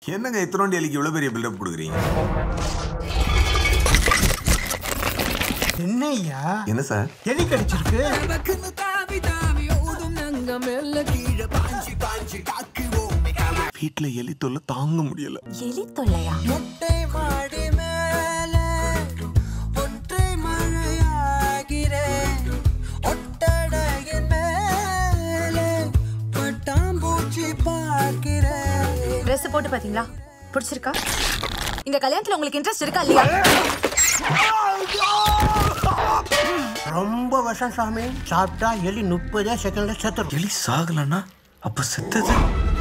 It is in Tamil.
என்னங்க இத்தனோண்டி எலிக்கு இவ்வளவு பெரிய பில்டப் கொடுக்குறீங்க என்ன ஐயா என்ன சார் எலி கடிச்சிருக்கு வீட்டுல எலி தொல்லை தாங்க முடியல எலி தொல்லையா மொட்டை மாடி மேலே ஒற்றை மழையாகிறேன் ஒட்டடையின் மேலே பட்டாம்பூச்சி பார்க்கிறேன் ட்ரெஸ் போட்டு பாத்தீங்களா பிடிச்சிருக்கா இங்க கல்யாணத்துல உங்களுக்கு இன்ட்ரெஸ்ட் இருக்கா இல்லையா ரொம்ப விஷம் சாமி சாப்பிட்டா எலி முப்பதே செகண்ட்ல செத்துரும் எலி சாகலன்னா அப்ப செத்தது